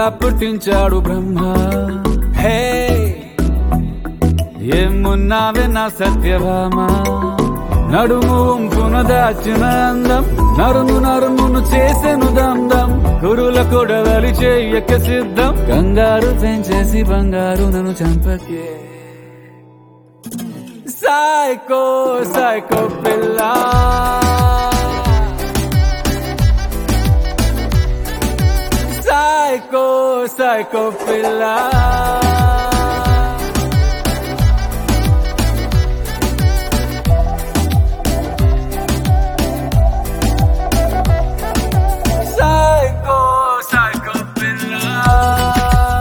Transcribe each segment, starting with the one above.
పుట్టించాడు బ్రహ్మ హే ఏమున్నావే నా సత్యభామ నడుము వంపున దాచిన అందం నరుము నరుమును చేసెను దందం గురుల కొడవలి చెయ్యక సిద్ధం కంగారు పెంచేసి బంగారు నన్ను చంపకే సైకో సైకో పిల్ల సైకో సైకో పిల్ల Psycho, psycho పిల్ల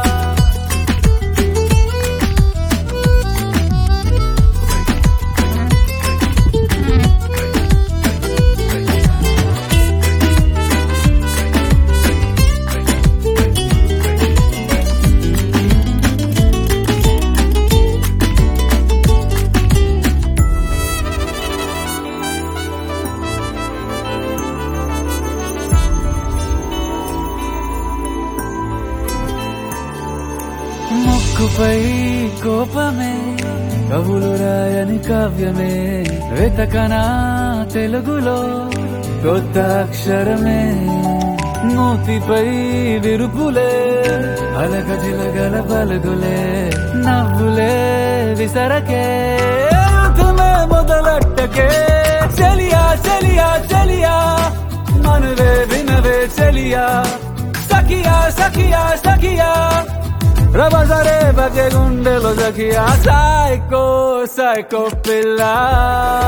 ముక్కుపై కోపమే కవులు రాయని కావ్యమే వెతకనా తెలుగులో కొత్త అక్షరమే మూతిపై విరుపులే అలగ జిలగల పలుగులే నవ్వులే విసరకే యుద్ధమే మొదలెట్టకే చలియా చలియా చలియా మనువే వినవే చలియా సఖియా సఖియా సఖియా రబజరే బకే గుండెలో జకియా సైకో సైకో పిల్ల